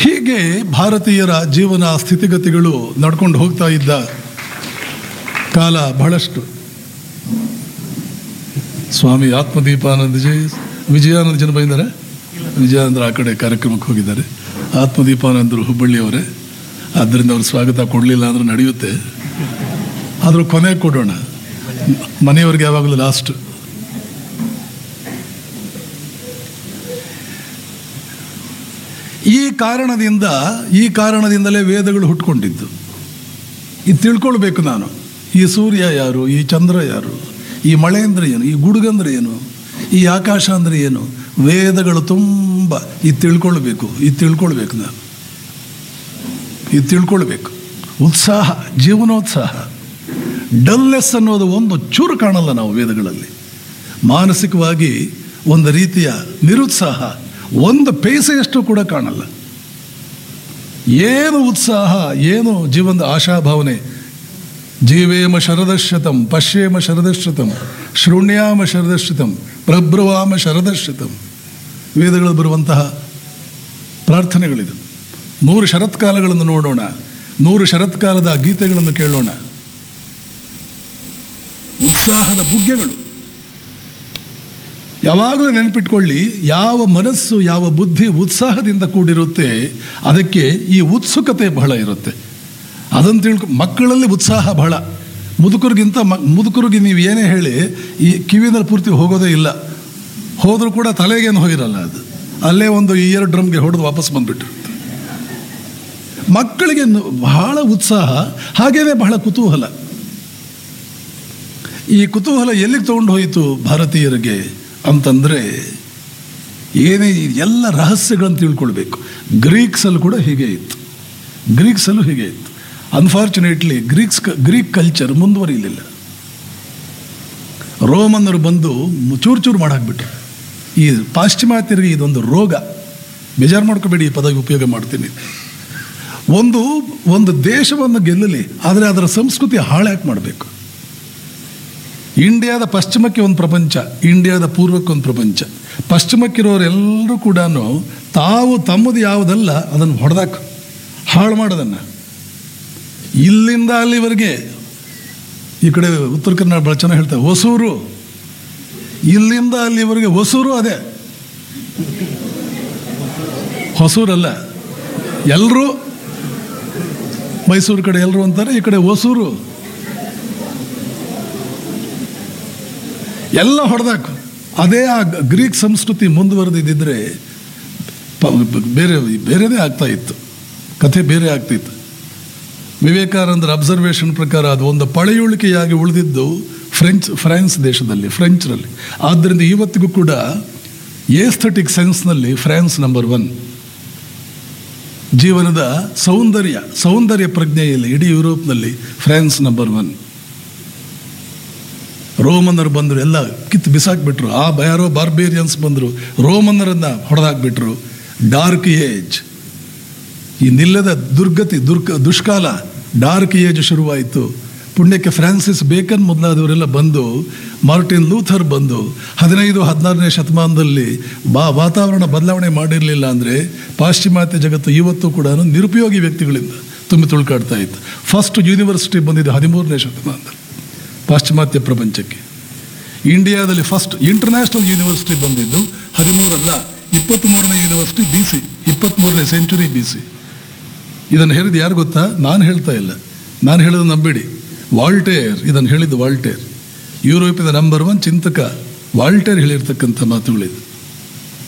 ಹೀಗೆ ಭಾರತೀಯರ ಜೀವನ ಸ್ಥಿತಿಗತಿಗಳು ನಡ್ಕೊಂಡು ಹೋಗ್ತಾ ಇದ್ದ ಕಾಲ ಬಹಳಷ್ಟು ಸ್ವಾಮಿ ಆತ್ಮದೀಪಾನಂದಜಿ ವಿಜಯಾನಂದ ಜನ ಬಂದಿದ್ದಾರೆ ವಿಜಯಾನಂದ್ರ ಆ ಕಡೆ ಕಾರ್ಯಕ್ರಮಕ್ಕೆ ಹೋಗಿದ್ದಾರೆ ಆತ್ಮದೀಪಾನಂದರು ಹುಬ್ಬಳ್ಳಿಯವರೇ ಆದ್ದರಿಂದ ಅವ್ರು ಸ್ವಾಗತ ಕೊಡಲಿಲ್ಲ ಅಂದ್ರೆ ನಡೆಯುತ್ತೆ ಆದರೂ ಕೊನೆ ಕೊಡೋಣ ಮನೆಯವ್ರಿಗೆ ಯಾವಾಗಲೂ ಲಾಸ್ಟ್ ಈ ಕಾರಣದಿಂದ ಈ ಕಾರಣದಿಂದಲೇ ವೇದಗಳು ಹುಟ್ಕೊಂಡಿದ್ದು ಇದು ತಿಳ್ಕೊಳ್ಬೇಕು ನಾನು ಈ ಸೂರ್ಯ ಯಾರು ಈ ಚಂದ್ರ ಯಾರು ಈ ಮಳೆ ಅಂದ್ರೆ ಏನು ಈ ಗುಡುಗಂದ್ರೆ ಏನು ಈ ಆಕಾಶ ಅಂದ್ರೆ ಏನು ವೇದಗಳು ತುಂಬ ಇದು ತಿಳ್ಕೊಳ್ಬೇಕು ಇದು ತಿಳ್ಕೊಳ್ಬೇಕು ನಾನು ಇದು ತಿಳ್ಕೊಳ್ಬೇಕು ಉತ್ಸಾಹ ಜೀವನೋತ್ಸಾಹ ಡಲ್ನೆಸ್ ಅನ್ನೋದು ಒಂದು ಚೂರು ಕಾಣಲ್ಲ ನಾವು ವೇದಗಳಲ್ಲಿ ಮಾನಸಿಕವಾಗಿ ಒಂದು ರೀತಿಯ ನಿರುತ್ಸಾಹ ಒಂದು ಪೈಸೆಯಷ್ಟು ಕೂಡ ಕಾಣಲ್ಲ ಏನು ಉತ್ಸಾಹ ಏನು ಜೀವನದ ಆಶಾಭಾವನೆ ಜೀವೇಮ ಶರದಶ್ಯತಂ ಪಶ್ಯೇಮ ಶರದಶ್ಯತಂ ಶೃಣ್ಯಾಮ ಶರದಶ್ಯತಂ ಪ್ರಬ್ರುವಾಮ ಶರದಶ್ಯತಂ ವೇದಗಳು ಬರುವಂತಹ ಪ್ರಾರ್ಥನೆಗಳಿದು ನೂರು ಶರತ್ಕಾಲಗಳನ್ನು ನೋಡೋಣ ನೂರು ಶರತ್ಕಾಲದ ಗೀತೆಗಳನ್ನು ಕೇಳೋಣ ಉತ್ಸಾಹದ ಬುಗ್ಗೆಗಳು ಯಾವಾಗಲೂ ನೆನಪಿಟ್ಕೊಳ್ಳಿ ಯಾವ ಮನಸ್ಸು ಯಾವ ಬುದ್ಧಿ ಉತ್ಸಾಹದಿಂದ ಕೂಡಿರುತ್ತೆ ಅದಕ್ಕೆ ಈ ಉತ್ಸುಕತೆ ಬಹಳ ಇರುತ್ತೆ ಅದನ್ನು ತಿಳ್ಕೊ ಮಕ್ಕಳಲ್ಲಿ ಉತ್ಸಾಹ ಬಹಳ ಮುದುಕರಿಗಿಂತ ಮ ಮುದುಕರಿಗೆ ನೀವು ಏನೇ ಹೇಳಿ ಈ ಕಿವಿನಲ್ಲಿ ಪೂರ್ತಿ ಹೋಗೋದೇ ಇಲ್ಲ ಹೋದರೂ ಕೂಡ ತಲೆಗೇನು ಹೋಗಿರಲ್ಲ ಅದು ಅಲ್ಲೇ ಒಂದು ಇಯರ್ ಡ್ರಮ್ಗೆ ಹೊಡೆದು ವಾಪಸ್ ಬಂದ್ಬಿಟ್ಟಿರುತ್ತೆ ಮಕ್ಕಳಿಗೆ ನು- ಬಹಳ ಉತ್ಸಾಹ ಹಾಗೇನೆ ಬಹಳ ಕುತೂಹಲ ಈ ಕುತೂಹಲ ಎಲ್ಲಿಗೆ ತಗೊಂಡು ಹೋಯಿತು ಭಾರತೀಯರಿಗೆ ಅಂತಂದರೆ ಏನೇ ಈ ಎಲ್ಲ ರಹಸ್ಯಗಳನ್ನು ತಿಳ್ಕೊಳ್ಬೇಕು ಗ್ರೀಕ್ಸಲ್ಲಿ ಕೂಡ ಹೀಗೆ ಇತ್ತು ಗ್ರೀಕ್ಸಲ್ಲೂ ಹೀಗೆ ಇತ್ತು ಅನ್ಫಾರ್ಚುನೇಟ್ಲಿ ಗ್ರೀಕ್ಸ್ ಗ್ರೀಕ್ ಕಲ್ಚರ್ ಮುಂದುವರಿಲಿಲ್ಲ ರೋಮನ್ನರು ಬಂದು ಚೂರು ಚೂರು ಮಾಡಾಕ್ಬಿಟ್ರು ಈ ಪಾಶ್ಚಿಮಾತ್ಯರಿಗೆ ಇದೊಂದು ರೋಗ ಬೇಜಾರು ಮಾಡ್ಕೋಬೇಡಿ ಈ ಪದ ಉಪಯೋಗ ಮಾಡ್ತೀನಿ ಒಂದು ಒಂದು ದೇಶವನ್ನು ಗೆಲ್ಲಲಿ ಆದರೆ ಅದರ ಸಂಸ್ಕೃತಿ ಹಾಳ್ಯಾಕೆ ಮಾಡಬೇಕು ಇಂಡಿಯಾದ ಪಶ್ಚಿಮಕ್ಕೆ ಒಂದು ಪ್ರಪಂಚ ಇಂಡಿಯಾದ ಪೂರ್ವಕ್ಕೆ ಒಂದು ಪ್ರಪಂಚ ಪಶ್ಚಿಮಕ್ಕಿರೋರೆಲ್ಲರೂ ಕೂಡ ತಾವು ತಮ್ಮದು ಯಾವುದಲ್ಲ ಅದನ್ನು ಹೊಡೆದಾಕ ಹಾಳು ಮಾಡೋದನ್ನು ಇಲ್ಲಿಂದ ಅಲ್ಲಿವರೆಗೆ ಈ ಕಡೆ ಉತ್ತರ ಕನ್ನಡ ಭಾಳ ಚೆನ್ನಾಗಿ ಹೇಳ್ತಾರೆ ಹೊಸೂರು ಇಲ್ಲಿಂದ ಅಲ್ಲಿವರೆಗೆ ಹೊಸೂರು ಅದೇ ಹೊಸೂರಲ್ಲ ಎಲ್ಲರೂ ಮೈಸೂರು ಕಡೆ ಎಲ್ಲರೂ ಅಂತಾರೆ ಈ ಕಡೆ ಹೊಸೂರು ಎಲ್ಲ ಹೊಡೆದಾಕು ಅದೇ ಆ ಗ್ರೀಕ್ ಸಂಸ್ಕೃತಿ ಮುಂದುವರೆದಿದ್ದರೆ ಪ- ಬೇರೆ ಬೇರೆದೇ ಆಗ್ತಾ ಇತ್ತು ಕಥೆ ಬೇರೆ ಆಗ್ತಿತ್ತು ವಿವೇಕಾನಂದರ ಅಬ್ಸರ್ವೇಷನ್ ಪ್ರಕಾರ ಅದು ಒಂದು ಪಳೆಯುಳಿಕೆಯಾಗಿ ಉಳಿದಿದ್ದು ಫ್ರೆಂಚ್ ಫ್ರಾನ್ಸ್ ದೇಶದಲ್ಲಿ ಫ್ರೆಂಚ್ರಲ್ಲಿ ಆದ್ದರಿಂದ ಇವತ್ತಿಗೂ ಕೂಡ ಏಸ್ಥೆಟಿಕ್ ಸೆನ್ಸ್ನಲ್ಲಿ ಫ್ರಾನ್ಸ್ ನಂಬರ್ ಒನ್ ಜೀವನದ ಸೌಂದರ್ಯ ಸೌಂದರ್ಯ ಪ್ರಜ್ಞೆಯಲ್ಲಿ ಇಡೀ ಯುರೋಪ್ನಲ್ಲಿ ಫ್ರಾನ್ಸ್ ನಂಬರ್ ಒನ್ ರೋಮನ್ನರು ಬಂದರು ಎಲ್ಲ ಕಿತ್ತು ಬಿಸಾಕ್ಬಿಟ್ರು ಆ ಯಾರೋ ಬಾರ್ಬೇರಿಯನ್ಸ್ ಬಂದರು ರೋಮನ್ನರನ್ನ ಹೊಡೆದಾಕ್ಬಿಟ್ರು ಡಾರ್ಕ್ ಏಜ್ ಈ ನಿಲ್ಲದ ದುರ್ಗತಿ ದುರ್ಗ ದುಷ್ಕಾಲ ಡಾರ್ಕ್ ಏಜ್ ಶುರುವಾಯಿತು ಪುಣ್ಯಕ್ಕೆ ಫ್ರಾನ್ಸಿಸ್ ಬೇಕನ್ ಮೊದಲಾದವರೆಲ್ಲ ಬಂದು ಮಾರ್ಟಿನ್ ಲೂಥರ್ ಬಂದು ಹದಿನೈದು ಹದಿನಾರನೇ ಶತಮಾನದಲ್ಲಿ ಬಾ ವಾತಾವರಣ ಬದಲಾವಣೆ ಮಾಡಿರಲಿಲ್ಲ ಅಂದರೆ ಪಾಶ್ಚಿಮಾತ್ಯ ಜಗತ್ತು ಇವತ್ತು ಕೂಡ ನಿರುಪಯೋಗಿ ವ್ಯಕ್ತಿಗಳಿಂದ ತುಂಬಿ ತುಳ್ಕಾಡ್ತಾ ಇತ್ತು ಫಸ್ಟ್ ಯೂನಿವರ್ಸಿಟಿ ಬಂದಿದ್ದು ಹದಿಮೂರನೇ ಶತಮಾನದಲ್ಲಿ ಪಾಶ್ಚಿಮಾತ್ಯ ಪ್ರಪಂಚಕ್ಕೆ ಇಂಡಿಯಾದಲ್ಲಿ ಫಸ್ಟ್ ಇಂಟರ್ನ್ಯಾಷನಲ್ ಯೂನಿವರ್ಸಿಟಿ ಬಂದಿದ್ದು ಹದಿಮೂರಲ್ಲ ಇಪ್ಪತ್ತ್ಮೂರನೇ ಯೂನಿವರ್ಸಿಟಿ ಬಿ ಸಿ ಇಪ್ಪತ್ತ್ಮೂರನೇ ಸೆಂಚುರಿ ಬಿ ಸಿ ಇದನ್ನು ಹೇಳಿದ್ದು ಯಾರು ಗೊತ್ತಾ ನಾನು ಹೇಳ್ತಾ ಇಲ್ಲ ನಾನು ಹೇಳೋದು ನಂಬೇಡಿ ವಾಲ್ಟೇರ್ ಇದನ್ನು ಹೇಳಿದ್ದು ವಾಲ್ಟೇರ್ ಯುರೋಪಿನ ನಂಬರ್ ಒನ್ ಚಿಂತಕ ವಾಲ್ಟೇರ್ ಹೇಳಿರ್ತಕ್ಕಂಥ ಮಾತುಗಳಿದು